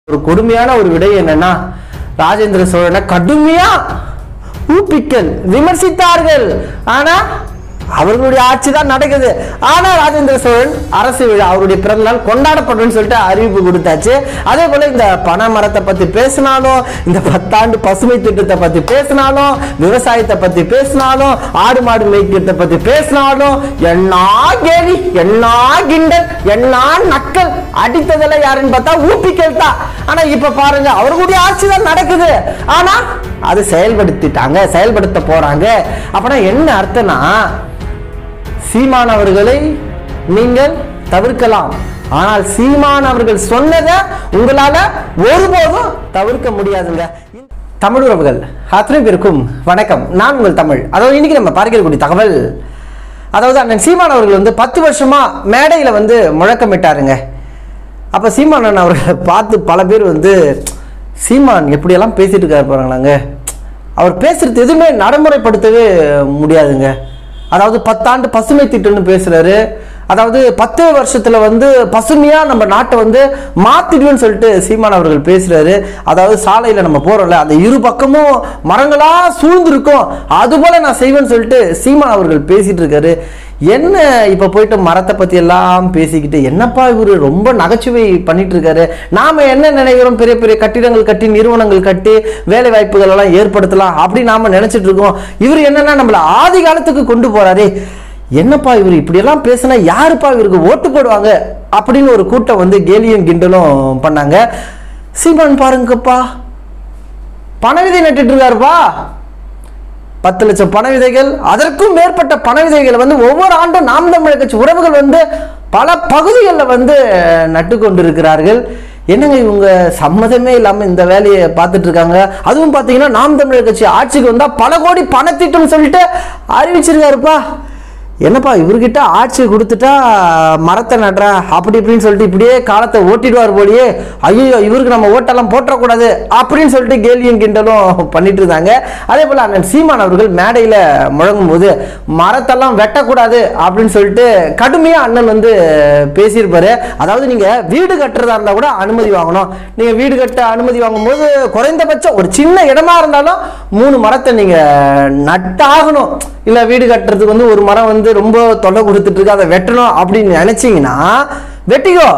ஒரு கொடுமையான ஒரு விடை என்னன்னா ராஜேந்திர சோழனை கடுமையா ஊப்பிக்கல் விமர்சித்தார்கள் ஆனா அவர்களுடைய ஆட்சி தான் நடக்குது ஆனா ராஜேந்திர சோழன் அரசு விழா அவருடைய பிறந்த நாள் கொண்டாடப்படும் சொல்லிட்டு அறிவிப்பு கொடுத்தாச்சு அதே போல இந்த பனை மரத்தை பத்தி பேசினாலும் இந்த பத்தாண்டு பசுமை திட்டத்தை பத்தி பேசினாலும் விவசாயத்தை பத்தி பேசினாலும் ஆடு மாடு மேய்க்கிறத பத்தி பேசினாலும் என்ன கேலி என்ன கிண்டல் என்ன நக்கல் அடித்ததெல்லாம் யாருன்னு பார்த்தா ஊப்பிக்கல் தான் ஆனா இப்ப பாருங்க அவர்களுடைய ஆட்சி தான் நடக்குது ஆனா அது செயல்படுத்திட்டாங்க செயல்படுத்த போறாங்க அப்பனா என்ன அர்த்தம்னா சீமான் அவர்களை நீங்கள் தவிர்க்கலாம் ஆனால் சீமான் அவர்கள் சொன்னதை உங்களால ஒருபோதும் தவிர்க்க முடியாதுங்க தமிழ் உறவுகள் அத்தனை பேருக்கும் வணக்கம் நான் உங்கள் தமிழ் அதாவது இன்னைக்கு நம்ம பார்க்கக்கூடிய தகவல் அதாவது அண்ணன் சீமான் அவர்கள் வந்து பத்து வருஷமா மேடையில வந்து முழக்கமிட்டாருங்க அப்ப சீமான் அவர்களை பார்த்து பல பேர் வந்து சீமான் எப்படியெல்லாம் பேசிட்டு இருக்காரு பாருங்களாங்க அவர் பேசுறது எதுவுமே நடைமுறைப்படுத்தவே முடியாதுங்க அதாவது பத்தாண்டு பசுமை திட்டம்னு பேசுறாரு அதாவது பத்து வருஷத்துல வந்து பசுமையா நம்ம நாட்டை வந்து மாத்திடுவேன்னு சொல்லிட்டு சீமான் அவர்கள் பேசுறாரு அதாவது சாலையில நம்ம போறோம்ல அந்த இரு பக்கமும் மரங்களா சூழ்ந்திருக்கும் அது போல நான் செய்வேன்னு சொல்லிட்டு சீமான் அவர்கள் பேசிட்டு இருக்காரு என்ன இப்ப போயிட்டு மரத்தை பத்தி எல்லாம் பேசிக்கிட்டு என்னப்பா இவரு ரொம்ப நகைச்சுவை பண்ணிட்டு இருக்காரு நாம என்ன நினைக்கிறோம் பெரிய பெரிய கட்டிடங்கள் கட்டி நிறுவனங்கள் கட்டி வேலை வாய்ப்புகள் எல்லாம் ஏற்படுத்தலாம் அப்படி நாம நினைச்சிட்டு இருக்கோம் இவர் என்னன்னா நம்மள ஆதி காலத்துக்கு கொண்டு போறாரே என்னப்பா இவர் இப்படியெல்லாம் பேசினா யாருப்பா இவருக்கு ஓட்டு போடுவாங்க அப்படின்னு ஒரு கூட்டம் வந்து கேலியும் கிண்டலும் பண்ணாங்க சீமான் பாருங்கப்பா பண விதை நட்டுட்டு இருக்காருப்பா பத்து லட்சம் பண விதைகள் அதற்கும் மேற்பட்ட பண விதைகளை வந்து ஒவ்வொரு ஆண்டும் நாம் தமிழர் கட்சி உறவுகள் வந்து பல பகுதிகளில் வந்து நட்டு கொண்டிருக்கிறார்கள் என்னங்க இவங்க சம்மதமே இல்லாமல் இந்த வேலையை பார்த்துட்டு இருக்காங்க அதுவும் பார்த்தீங்கன்னா நாம் தமிழர் கட்சி ஆட்சிக்கு வந்தால் பல கோடி பணத்திட்டம் சொல்லிட்டு அறிவிச்சிருக்காருப்பா என்னப்பா இவர்கிட்ட ஆட்சி கொடுத்துட்டா மரத்தை நடுறா அப்படி இப்படின்னு சொல்லிட்டு இப்படியே காலத்தை ஓட்டிடுவார் போலியே ஐயோ இவருக்கு நம்ம ஓட்டெல்லாம் போட்டக்கூடாது அப்படின்னு சொல்லிட்டு கேலியும் கிண்டலும் பண்ணிட்டு இருந்தாங்க அதே போல் அண்ணன் சீமான் அவர்கள் மேடையில் முழங்கும் போது மரத்தெல்லாம் வெட்டக்கூடாது அப்படின்னு சொல்லிட்டு கடுமையாக அண்ணன் வந்து பேசியிருப்பாரு அதாவது நீங்கள் வீடு கட்டுறதா இருந்தால் கூட அனுமதி வாங்கணும் நீங்கள் வீடு கட்ட அனுமதி வாங்கும்போது குறைந்தபட்சம் ஒரு சின்ன இடமா இருந்தாலும் மூணு மரத்தை நீங்கள் நட்டாகணும் இல்லை வீடு கட்டுறதுக்கு வந்து ஒரு மரம் வந்து ரொம்ப தொல்லை கொடுத்துட்டு இருக்கு அதை வெட்டணும் அப்படின்னு நினைச்சீங்கன்னா வெட்டிக்கோ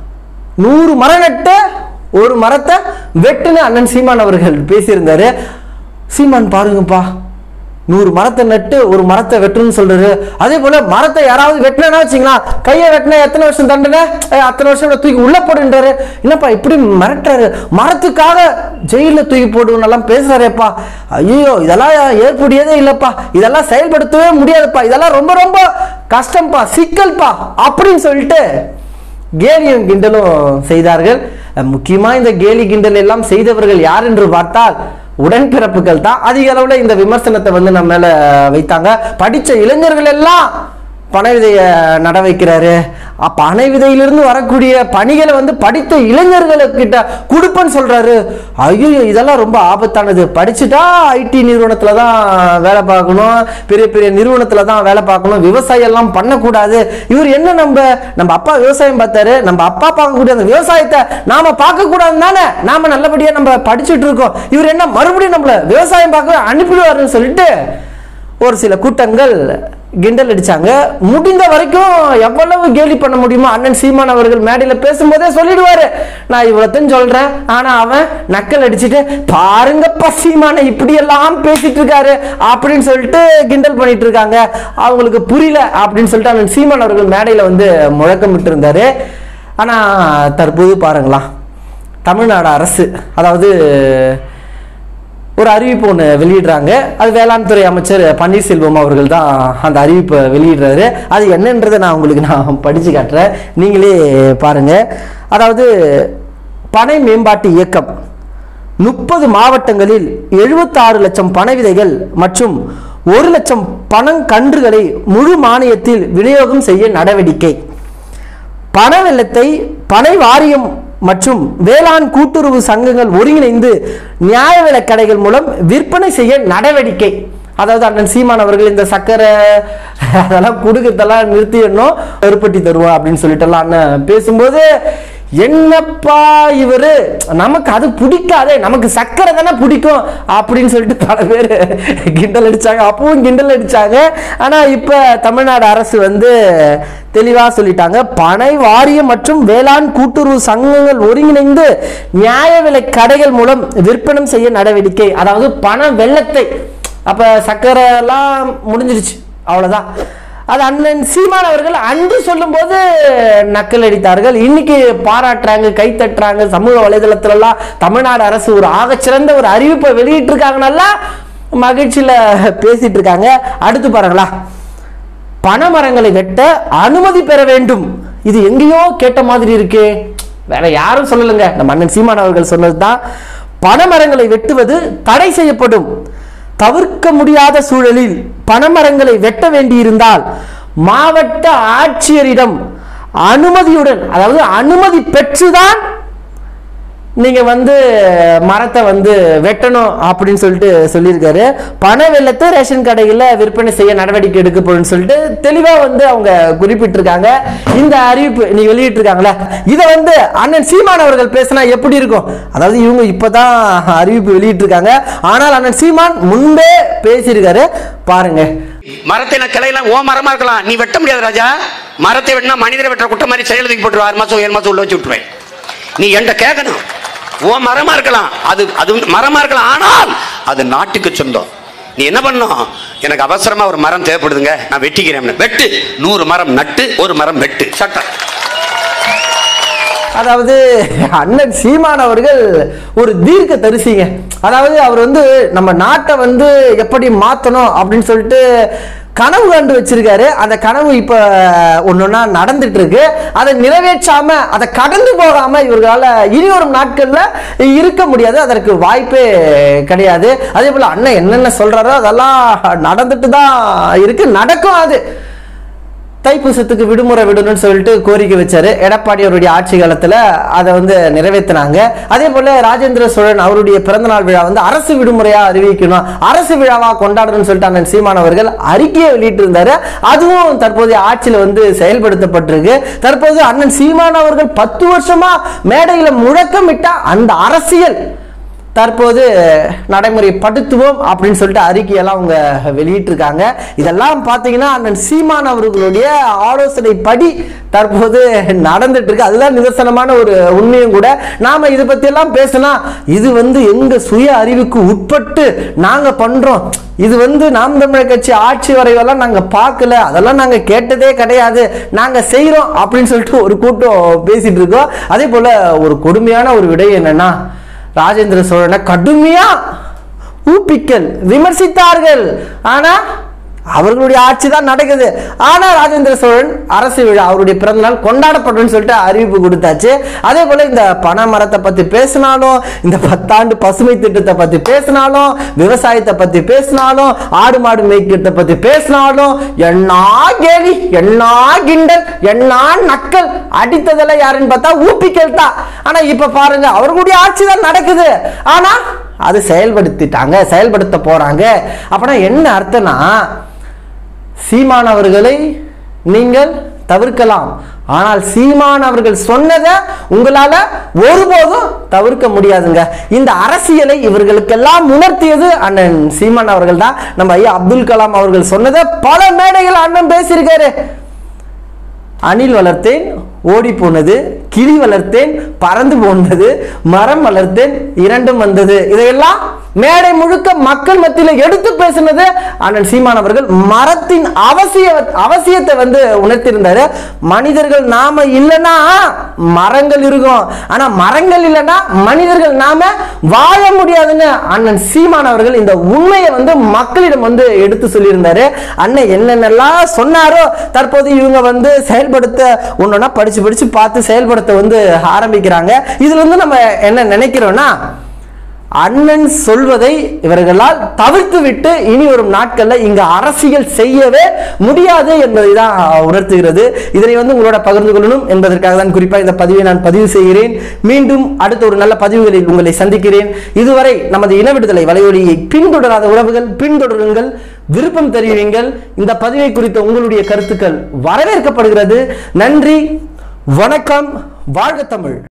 நூறு மரம் நட்டு ஒரு மரத்தை வெட்டுன்னு அண்ணன் சீமான் அவர்கள் பேசியிருந்தாரு சீமான் பாருங்கப்பா நூறு மரத்தை நட்டு ஒரு மரத்தை வெட்டணும்னு சொல்றாரு அதே போல மரத்தை யாராவது வெட்டினா வச்சுங்களா கையை வெட்டினா எத்தனை வருஷம் தண்டனை ஏய், அத்தனை வருஷம் தூக்கி உள்ள போடுன்றாரு என்னப்பா இப்படி மிரட்டுறாரு மரத்துக்காக ஜெயில தூக்கி போடுன்னு எல்லாம் பேசுறாரேப்பா ஐயோ இதெல்லாம் ஏற்புடையதே இல்லப்பா இதெல்லாம் செயல்படுத்தவே முடியாதுப்பா இதெல்லாம் ரொம்ப ரொம்ப கஷ்டம்ப்பா சிக்கல்ப்பா அப்படின்னு சொல்லிட்டு கேலியும் கிண்டலும் செய்தார்கள் அஹ் முக்கியமா இந்த கேலி கிண்டல் எல்லாம் செய்தவர்கள் யார் என்று பார்த்தால் உடன்பிறப்புகள் தான் அதிக அளவுல இந்த விமர்சனத்தை வந்து நம்ம மேல வைத்தாங்க படிச்ச இளைஞர்கள் எல்லாம் பனை விதையை நட வைக்கிறாரு அ, பனை விதையிலிருந்து வரக்கூடிய பணிகளை வந்து படித்த இளைஞர்களுக்கிட்ட கொடுப்பேன்னு சொல்றாரு ஐயோ இதெல்லாம் ரொம்ப ஆபத்தானது படிச்சுட்டா ஐடி நிறுவனத்துல தான் வேலை பார்க்கணும் பெரிய பெரிய நிறுவனத்துல தான் வேலை பார்க்கணும் விவசாயம் எல்லாம் பண்ணக்கூடாது இவர் என்ன நம்ம நம்ம அப்பா விவசாயம் பார்த்தாரு நம்ம அப்பா பார்க்கக்கூடிய அந்த விவசாயத்தை நாம பார்க்க கூடாது தானே நாம நல்லபடியா நம்ம படிச்சுட்டு இருக்கோம் இவர் என்ன மறுபடியும் நம்மள விவசாயம் பார்க்க அனுப்பிடுவாருன்னு சொல்லிட்டு ஒரு சில கூட்டங்கள் கிண்டல் அடிச்சாங்க முடிந்த வரைக்கும் எவ்வளவு கேலி பண்ண முடியுமோ அண்ணன் சீமான் அவர்கள் மேடையில் பேசும்போதே சொல்லிடுவாரு நான் இவ்வளோத்தையும் சொல்றேன் ஆனா அவன் நக்கல் அடிச்சுட்டு பாருங்கப்பா சீமானை இப்படி எல்லாம் பேசிட்டு இருக்காரு அப்படின்னு சொல்லிட்டு கிண்டல் பண்ணிட்டு இருக்காங்க அவங்களுக்கு புரியல அப்படின்னு சொல்லிட்டு அண்ணன் சீமான் அவர்கள் மேடையில் வந்து முழக்கமிட்டு இருந்தாரு ஆனா தற்போது பாருங்களா தமிழ்நாடு அரசு அதாவது ஒரு அறிவிப்பு ஒன்று வெளியிடுறாங்க அது வேளாண் துறை அமைச்சர் பன்னீர்செல்வம் அவர்கள் தான் அந்த அறிவிப்பை வெளியிடுறாரு அது என்னன்றதை நான் உங்களுக்கு நான் படித்து காட்டுறேன் நீங்களே பாருங்க அதாவது பனை மேம்பாட்டு இயக்கம் முப்பது மாவட்டங்களில் 76 லட்சம் பனை விதைகள் மற்றும் ஒரு லட்சம் பனங்கன்றுகளை முழு மானியத்தில் விநியோகம் செய்ய நடவடிக்கை பண வெள்ளத்தை பனை வாரியம் மற்றும் வேளாண் கூட்டுறவு சங்கங்கள் ஒருங்கிணைந்து நியாய விலைக் கடைகள் மூலம் விற்பனை செய்ய நடவடிக்கை அதாவது அண்ணன் சீமான் அவர்கள் இந்த சக்கரை அதெல்லாம் கொடுக்கறதெல்லாம் நிறுத்திடணும் கருப்பட்டி தருவா அப்படின்னு சொல்லிட்டு எல்லாம் அண்ணன் பேசும்போது என்னப்பா இவரு நமக்கு அது பிடிக்காதே நமக்கு சக்கரை தானே பிடிக்கும் அப்படின்னு சொல்லிட்டு பல பேர் கிண்டல் அடிச்சாங்க அப்பவும் கிண்டல் அடிச்சாங்க ஆனா இப்ப தமிழ்நாடு அரசு வந்து தெளிவா சொல்லிட்டாங்க பனை வாரியம் மற்றும் வேளாண் கூட்டுறவு சங்கங்கள் ஒருங்கிணைந்து நியாய விலை கடைகள் மூலம் விற்பனை செய்ய நடவடிக்கை அதாவது பண வெள்ளத்தை அப்ப சக்கரை எல்லாம் முடிஞ்சிருச்சு அவ்வளவுதான் அது அண்ணன் சீமான் அவர்கள் அன்று சொல்லும்போது நக்கல் அடித்தார்கள் இன்னைக்கு பாராட்டுறாங்க கை தட்டுறாங்க சமூக வலைதளத்துல எல்லாம் தமிழ்நாடு அரசு ஒரு ஆகச்சிறந்த ஒரு அறிவிப்பை வெளியிட்டு நல்லா மகிழ்ச்சியில பேசிட்டு இருக்காங்க அடுத்து பாருங்களா பனைமரங்களை வெட்ட அனுமதி பெற வேண்டும் இது எங்கேயோ கேட்ட மாதிரி இருக்கே வேற யாரும் சொல்லலைங்க நம்ம அண்ணன் சீமான் அவர்கள் சொன்னதுதான் பனைமரங்களை வெட்டுவது தடை செய்யப்படும் தவிர்க்க முடியாத சூழலில் பனைமரங்களை வெட்ட வேண்டியிருந்தால் மாவட்ட ஆட்சியரிடம் அனுமதியுடன் அதாவது அனுமதி பெற்றுதான் நீங்க வந்து மரத்தை வந்து வெட்டணும் அப்படின்னு சொல்லிட்டு சொல்லியிருக்காரு பண வெள்ளத்தை ரேஷன் கடையில் விற்பனை செய்ய நடவடிக்கை எடுக்கப்படும் சொல்லிட்டு தெளிவா வந்து அவங்க குறிப்பிட்டிருக்காங்க இந்த அறிவிப்பு நீ வெளியிட்டிருக்காங்களே இதை வந்து அண்ணன் சீமான் அவர்கள் பேசினா எப்படி இருக்கும் அதாவது இவங்க இப்பதான் அறிவிப்பு வெளியிட்டிருக்காங்க ஆனால் அண்ணன் சீமான் முன்பே பேசியிருக்காரு பாருங்க மரத்தின கிளையெல்லாம் ஓ மரமா இருக்கலாம் நீ வெட்ட முடியாது ராஜா மரத்தை வெட்டினா மனிதரை வெட்டுற குட்டை மாதிரி செயல் தூக்கி போட்டுருவா ஆறு மாசம் ஏழு மாசம் உள்ள வச்சு விட்டுருவேன் நீ என்கிட்ட கேட்கணும் ஓ மரமா இருக்கலாம் அது அது மரமா இருக்கலாம் ஆனால் அது நாட்டுக்கு சொந்தம் நீ என்ன பண்ணும் எனக்கு அவசரமா ஒரு மரம் தேவைப்படுதுங்க நான் வெட்டிக்கிறேன் வெட்டு நூறு மரம் நட்டு ஒரு மரம் வெட்டு சட்டம் அதாவது அண்ணன் சீமான் அவர்கள் ஒரு தீர்க்க தரிசிங்க அதாவது அவர் வந்து நம்ம நாட்டை வந்து எப்படி மாற்றணும் அப்படின்னு சொல்லிட்டு கனவு கண்டு வச்சிருக்காரு அந்த கனவு இப்ப ஒன்னொன்னா நடந்துட்டு இருக்கு அதை நிறைவேற்றாம அதை கடந்து போகாம இவர்களால இனி வரும் நாட்கள்ல இருக்க முடியாது அதற்கு வாய்ப்பே கிடையாது அதே போல அண்ணன் என்னென்ன சொல்றாரோ அதெல்லாம் நடந்துட்டு தான் இருக்கு நடக்கும் அது தைப்பூசத்துக்கு விடுமுறை விடணும்னு சொல்லிட்டு கோரிக்கை வச்சாரு எடப்பாடி அவருடைய ஆட்சி காலத்துல அதை வந்து நிறைவேற்றினாங்க அதே போல ராஜேந்திர சோழன் அவருடைய பிறந்தநாள் விழா வந்து அரசு விடுமுறையா அறிவிக்கணும் அரசு விழாவா கொண்டாடணும்னு சொல்லிட்டு அண்ணன் சீமான் அவர்கள் அறிக்கையை வெளியிட்டு இருந்தாரு அதுவும் தற்போதைய ஆட்சியில வந்து செயல்படுத்தப்பட்டிருக்கு தற்போது அண்ணன் சீமான் அவர்கள் பத்து வருஷமா மேடையில முழக்கமிட்ட அந்த அரசியல் தற்போது நடைமுறைப்படுத்துவோம் அப்படின்னு சொல்லிட்டு அறிக்கையெல்லாம் அவங்க வெளியிட்டிருக்காங்க இதெல்லாம் பார்த்தீங்கன்னா அண்ணன் சீமான் அவர்களுடைய ஆலோசனைப்படி தற்போது நடந்துட்டு இருக்கு அதுதான் நிதர்சனமான ஒரு உண்மையும் கூட நாம இதை பத்தி எல்லாம் பேசினா இது வந்து எங்க சுய அறிவுக்கு உட்பட்டு நாங்க பண்றோம் இது வந்து நாம் தமிழர் கட்சி ஆட்சி வரைவெல்லாம் நாங்க பார்க்கல அதெல்லாம் நாங்க கேட்டதே கிடையாது நாங்க செய்றோம் அப்படின்னு சொல்லிட்டு ஒரு கூட்டம் பேசிட்டு இருக்கோம் அதே போல ஒரு கொடுமையான ஒரு விடை என்னன்னா ராஜேந்திர சோழனை கடுமையா ஊப்பிக்கல் விமர்சித்தார்கள் ஆனா அவர்களுடைய ஆட்சி தான் நடக்குது ஆனா ராஜேந்திர சோழன் அரசு விழா அவருடைய பிறந்தநாள் கொண்டாடப்படும் சொல்லிட்டு அறிவிப்பு கொடுத்தாச்சு அதே போல இந்த பனை மரத்தை பத்தி பேசினாலும் இந்த பத்தாண்டு பசுமை திட்டத்தை பத்தி பேசினாலும் விவசாயத்தை பத்தி பேசினாலும் ஆடு மாடு மேய்க்கிறத பத்தி பேசினாலும் என்ன கேலி என்ன கிண்டல் என்ன நக்கல் அடித்ததெல்லாம் யாருன்னு பார்த்தா ஊப்பிக்கல் தான் ஆனா இப்ப பாருங்க அவர்களுடைய ஆட்சி தான் நடக்குது ஆனா அது செயல்படுத்திட்டாங்க செயல்படுத்த போறாங்க அப்படின்னா என்ன அர்த்தம்னா சீமான் அவர்களை நீங்கள் தவிர்க்கலாம் ஆனால் சீமான் அவர்கள் சொன்னதை உங்களால ஒருபோதும் தவிர்க்க முடியாதுங்க இந்த அரசியலை இவர்களுக்கெல்லாம் உணர்த்தியது அண்ணன் சீமான் அவர்கள் தான் நம்ம ஐயா அப்துல் கலாம் அவர்கள் சொன்னதை பல மேடைகள் அண்ணன் பேசியிருக்காரு அணில் வளர்த்தேன் ஓடி போனது கிளி வளர்த்தேன் பறந்து போனது மரம் வளர்த்தேன் இரண்டும் வந்தது இதையெல்லாம் மேடை முழுக்க மக்கள் மத்தியில் எடுத்து பேசினது அண்ணன் சீமான் அவர்கள் மரத்தின் அவசிய அவசியத்தை வந்து உணர்த்தியிருந்தாரு மனிதர்கள் நாம இல்லைன்னா மரங்கள் இருக்கும் ஆனா மரங்கள் இல்லைன்னா மனிதர்கள் நாம வாழ முடியாதுன்னு அண்ணன் சீமான் அவர்கள் இந்த உண்மையை வந்து மக்களிடம் வந்து எடுத்து சொல்லியிருந்தாரு அண்ணன் என்னென்னலாம் சொன்னாரோ தற்போது இவங்க வந்து செயல்படுத்த ஒன்னொன்னா படிச்சு படிச்சு பார்த்து செயல்படுத்த வந்து ஆரம்பிக்கிறாங்க இதுல இருந்து நம்ம என்ன நினைக்கிறோம்னா அண்ணன் சொல்வதை இவர்களால் தவிர்த்து விட்டு இனி வரும் நாட்கள்ல இங்க அரசியல் செய்யவே முடியாது என்பதை தான் உணர்த்துகிறது இதனை வந்து உங்களோட பகிர்ந்து கொள்ளணும் என்பதற்காக தான் குறிப்பாக இந்த பதிவை நான் பதிவு செய்கிறேன் மீண்டும் அடுத்த ஒரு நல்ல பதிவுகளில் உங்களை சந்திக்கிறேன் இதுவரை நமது இன விடுதலை வலையொலியை பின்தொடராத உறவுகள் பின்தொடருங்கள் விருப்பம் தெரிவிங்கள் இந்த பதிவை குறித்த உங்களுடைய கருத்துக்கள் வரவேற்கப்படுகிறது நன்றி வணக்கம் வாழ்க தமிழ்